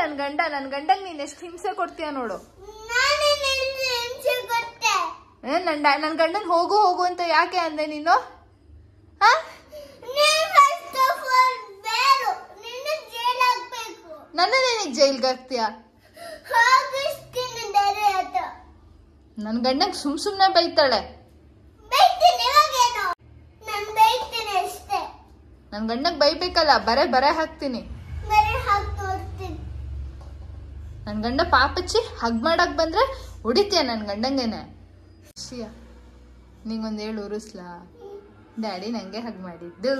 ನನ್ ಗಂಡ ನನ್ ಗಂಡಂಗ್ ನೀನ್ ಎಷ್ಟು ಹಿಂಸೆ ಕೊಡ್ತೀಯ ನೋಡು ನಾನು ನಿನ್ಗೆ ಹಿಂಸೆ ಕೊಟ್ಟೆ ಏ, ನನ್ ಡ್ಯಾ- ನನ್ ಗಂಡನ್ ಹೋಗು ಹೋಗು ಅಂತ ಯಾಕೆ ಅಂದೆ ನೀನು ಹಾ ನೀನ್ ಫಸ್ಟ್ ಆಫ್ ಆಲ್ ಬೇರು ನಿನ್ನ ಜೈಲ್ ಹಾಕ್ಬೇಕು ನನ್ನ ನಿನಗ್ ಜೈಲ್ಗೆ ಹಾಕ್ತೀಯ ಹಾಗಿಸ್ತೀನಿ ದಾರಿ ಆತ ನನ್ ಗಂಡಂಗ್ ಸುಮ್ ಸುಮ್ನೆ ಬೈತಾಳೆ ಬೈತೀನಿ ಇವಾಗೇನು ನಾನು ಬೈತೀನಿ ಅಷ್ಟೇ ನನ್ ಗಂಡಂಗ್ ಬೈಬೇಕಲ್ಲ ಬರೇ ಬರೇ ಹಾಕ್ತೀನಿ ಬರೀ ಹಾಕಿ ತೋರಿಸ್ತೀನಿ ನನ್ ಗಂಡ ಪಾಪಚ್ಚಿ ಹಗ್ ಮಾಡಕ್ ಬಂದ್ರೆ ಹೊಡಿತೀಯ ನನ್ ಗಂಡಂಗೆನೆ ಶಿಯ ನಿಂಗೊಂದ್ ಹೇಳು ಉರುಸ್ಲಾ ಡ್ಯಾಡಿ ನಂಗೆ ಹಗ್ ಮಾಡಿದ್ದು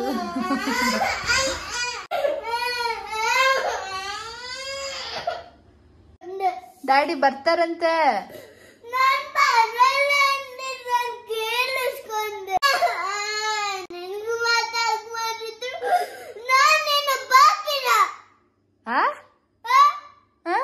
ಡ್ಯಾಡಿ ಬರ್ತಾರಂತೆ ನಾನ್ ಬರಲ್ಲ ಅಂದ್ರೆ ನಾನ್ ಕೇಳಿಸ್ಕೊಂಡೆ ನಿನ್ಗೂ ಮಾತಾಡ್ ಮಾಡಿದ್ರು ನಾನ್ ನಿನ್ನ ಬಾಕಿನ ಆ ಆ?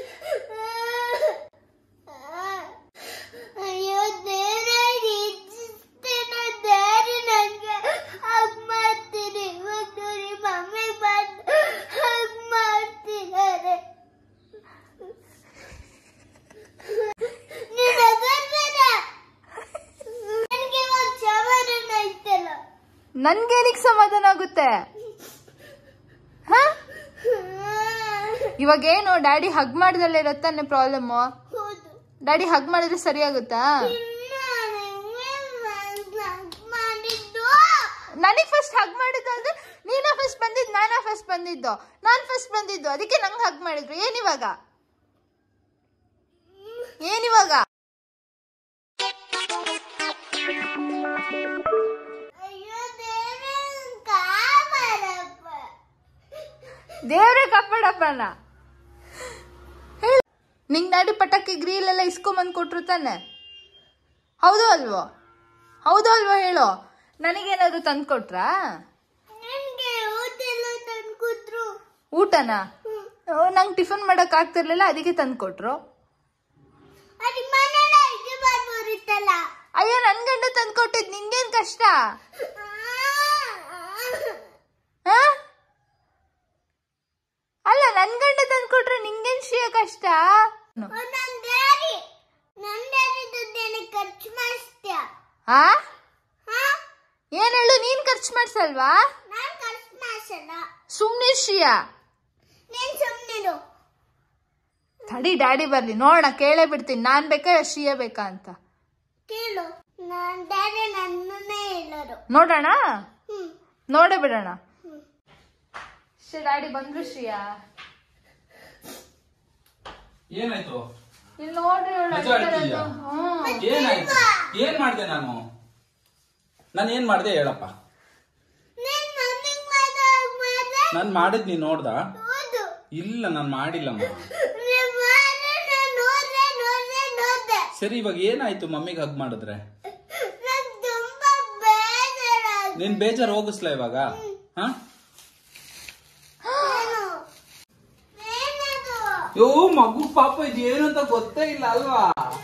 ಅಯ್ಯೋ ದೇವ್ರೇ ಇಷ್ಟಿನ ದಾರಿ ನಂಗೆ ಹಗ್ ಮಾಡ್ತೀನಿ ಇವತ್ತು ನಿಮ್ಮ ಮಮ್ಮಿ ಬಂದು ಹಗ್ ಮಾಡ್ತಿದ್ದಾರೆ ನೀನ್ ಅಗರ್ಬೇಡ ನನಗೆ ಒಂದು ಸಮಾಧಾನ ಐತಲ್ಲ ನನ್ಗೇನಿಗ್ ಸಮಾಧಾನ ಆಗುತ್ತೆ ಹ ಇವಾಗ ಏನು ಡ್ಯಾಡಿ ಹಗ್ ಮಾಡ್ದಲ್ಲೇ ಇರತ್ತಾನೆ ಪ್ರಾಬ್ಲಮ್ ಹೌದು ಡ್ಯಾಡಿ ಹಗ್ ಮಾಡಿದ್ರೆ ಸರಿ ಆಗುತ್ತಾ ಮಾಡಿದ್ದು ನನಗ್ ಫಸ್ಟ್ ಹಗ್ ಮಾಡಿದ್ದು ಅಂದ್ರೆ ನೀನ ಫಸ್ಟ್ ಬಂದಿದ್ದು ನಾನಾ ಫಸ್ಟ್ ಬಂದಿದ್ದು ನಾನ್ ಫಸ್ಟ್ ಬಂದಿದ್ದು ಅದಕ್ಕೆ ನಂಗೆ ಹಗ್ ಮಾಡಿದ್ರು ಏನಿವಾಗ ಏನಿವಾಗ ಅಯ್ಯೋ ದೇವ್ರೇ ಕಾಮರಪ್ಪ ದೇವ್ರೇ ಕಾಪಾಡಪ್ಪನ ಹೇಳು ನಿಂಗ್ ಡ್ಯಾಡಿ ಪಟಾಕಿ ಗ್ರೀಲ್ ಎಲ್ಲ ಇಸ್ಕೊಂಬಂದ್ ಕೊಟ್ರು ತಾನೆ ಹೌದು ಅಲ್ವೋ ಹೌದು ಅಲ್ವೋ ಹೇಳು ನನಗೇನಾದ್ರು ತಂದು ಕೊಟ್ರಾ ನನ್ಗೆ ಊಟೆಲ್ಲ ತಂದ್ಕೊಟ್ರು ಊಟನ ನಂಗೆ ಟಿಫನ್ ಮಾಡಕ್ ಆಗ್ತಿರ್ಲಿಲ್ಲ ಅದಕ್ಕೆ ತಂದು ಕೊಟ್ರು ಅದು ಮನೆಲ್ಲ ಇದು ಬರ್ಬೋದಿತ್ತಲ್ಲ ಅಯ್ಯೋ ನನ್ ಗಂಡ ತಂದು ಕೊಟ್ಟಿದ್ ನಿಂಗೇನ್ ಕಷ್ಟ ಆ? ಅಲ್ಲ ನನ್ ಗಂಡ ತಂದು ಕೊಟ್ರೆ ನಿಂಗೇನ್ ಶ್ರೀಯ ಕಷ್ಟ ನನ್ ಡ್ಯಾಡಿ ನನ್ ಡ್ಯಾಡಿ ದುಡ್ಡೇನೆ ಖರ್ಚು ಮಾಡಿಸ್ತೀಯ ಆ ಹಾ ಏನ್ ಹೇಳು ನೀನ್ ಖರ್ಚು ಮಾಡ್ಸಲ್ವಾ ನಾನ್ ಖರ್ಚು ಮಾಡಿಸಲ್ಲ ಸುಮ್ನೆ ಶ್ರೀಯ ನೀನ್ ಸುಮ್ಮನಿರು ತಡಿ ಡ್ಯಾಡಿ ಬರ್ಲಿ ನೋಡೋಣ ಕೇಳೇ ಬಿಡ್ತೀನಿ ನಾನ್ ಬೇಕಾ ಶ್ರೀಯ ಬೇಕಾ ಅಂತ ಕೇಳು ನನ್ ಡ್ಯಾಡಿ ನನ್ನನ್ನೇ ಹೇಳೋರು ನೋಡೋಣ ಹ್ಮ್ ನೋಡೇ ಬಿಡೋಣ ಹ್ಮ್. ಶ್ರೀ ಡ್ಯಾಡಿ ಬಂದ್ರು ಶ್ರೀಯ ಏನಾಯ್ತು ಇಲ್ಲಿ ನೋಡ್ರಿ ಇವ್ಳು ನಿಜ ಅಳ್ತಾ ಅಳ್ತಿದ್ಯಾ? ಇರೋದು. ಹ್ಮ್. ಏನಾಯ್ತು ಏನ್ ಮಾಡ್ದೆ ನಾನು ನಾನು ಏನ್ ಮಾಡ್ದೆ ಹೇಳಪ್ಪ ನೀನ್ ಮಮ್ಮಿಗ್ ಮಾತಾಡ್ ಮಾಡ್ದೆ? ನಾನ್ ಮಾಡಿದ್ ನೀನ್ ನೋಡ್ದ ಹೌದು ಇಲ್ಲ ನಾನ್ ಮಾಡಿಲ್ಲಮ್ಮ ನೀನ್ ಮಾಡ್ದೆ, ನಾನ್ ನೋಡ್ದೆ ನೋಡ್ದೆ ನೋಡ್ದೆ ಸರಿ ಇವಾಗ ಏನಾಯ್ತು ಮಮ್ಮಿಗೆ ಹಗ್ ಮಾಡಿದ್ರೆ ನಂಗ್ ತುಂಬಾ ಬೇಜಾರಾಗ್ತಿದೆ. ನೀನ್ ಬೇಜಾರ್ ಹೋಗಿಸ್ಲಾ ಇವಾಗ ಹ ಏನು? ಏನದು? ಯೋ ಮಗು ಪಾಪ ಇದು ಏನು ಅಂತ ಗೊತ್ತೇ ಇಲ್ಲ ಅಲ್ವಾ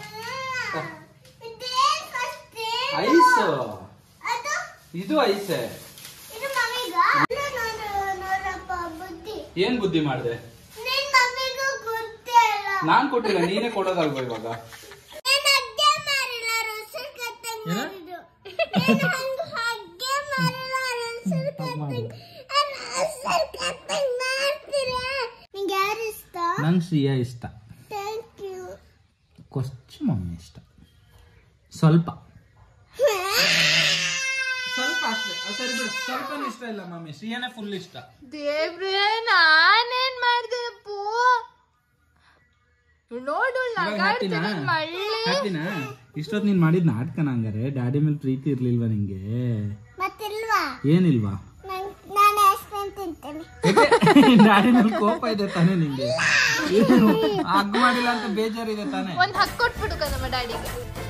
ಇದೇನ್ first ಏನು? ಐಸ್ ಅದು ಇದು ಐಸೆ ಇದು ಮಮ್ಮಿಗ? ಇದು ನೋಡು, ನೋಡಪ್ಪ ಬುದ್ಧಿ ಏನ್ ಬುದ್ಧಿ ಮಾಡ್ದೆ ನಿನ್ ಮಮ್ಮಿಗೂ ಗೊತ್ತೇ ಇಲ್ಲ ನಾನ್ ಕೊಟ್ಟಿಲ್ಲ ನೀನೇ ಕೊಡೋದಲ್ವಾ ಇವಾಗ ನೀನ್ ಅಡ್ಗೆ ಮಾಡಿಲ್ಲ ರಸಲ್ ಕಟ್ಟಂಗ್ ಏನ? ಮಾಡಿದ್ದು ನೀನ್ ಹಂಗ್ ಅಡ್ಗೆ ಮಾಡಿಲ್ಲ ರಸಲ್ ಕಟ್ಟಂಗ್ ರಸಲ್ ಕಟ್ಟಂಗ್ ಮಾಡ್ತೀರಾ ನಿಂಗೆ ಯಾರು ಇಷ್ಟ ನಂಗ್ ಶ್ರೀಯಾ ಇಷ್ಟ ಥ್ಯಾಂಕ್ ಯು ಕೊಚ್ಚು ಮಮ್ಮಿ ಇಷ್ಟ ಸ್ವಲ್ಪ ಸ್ವಲ್ಪ ಅಷ್ಟೇ ಸರಿ ಬಿಡು ಸ್ವಲ್ಪ ಇಷ್ಟ ಇಲ್ಲ ಮಮ್ಮಿ ಶ್ರೀಯಾನೇ ಫುಲ್ ಇಷ್ಟ ದೇವ್ರೇ ನಾನೇನ್ ಮಾಡ್ದೆ ಅಪ್ಪು ಇವ್ಳ್ ನೋಡು ಇವ್ಳ್ ಇವಾಗ ನಗಾಡ್ತಿರೋದ್ ಹ್ಯಾಪಿನಾ? ಮಳ್ಳಿ ಹ್ಯಾಪಿನಾ ಇಷ್ಟೊತ್ತು ನೀನ್ ಮಾಡಿದ್ ನಾಟಕನ ಹಂಗಾರೆ ಡ್ಯಾಡಿ ಮೇಲೆ ಪ್ರೀತಿ ಇರ್ಲಿಲ್ವಾ ನಿಂಗೆ ಮತ್ತಿಲ್ವಾ ಏನಿಲ್ವಾ ನನ್ ನಾನು ಐಸ್ ಕ್ರೀಮ್ ತಿಂತೇನೆ ಡ್ಯಾಡಿ ಮೇಲೆ ಕೋಪ ಇದೆ ತಾನೇ ನಿಂಗೆ ಹಗ್ ಮಾಡಿಲ್ಲ ಅಂತ ಬೇಜಾರಿದೆ ತಾನೇ ಒಂದ್ ಹಕ್ ಕೊಟ್ಬಿಡು ಕಣಮ್ಮ ಡ್ಯಾಡಿಗೆ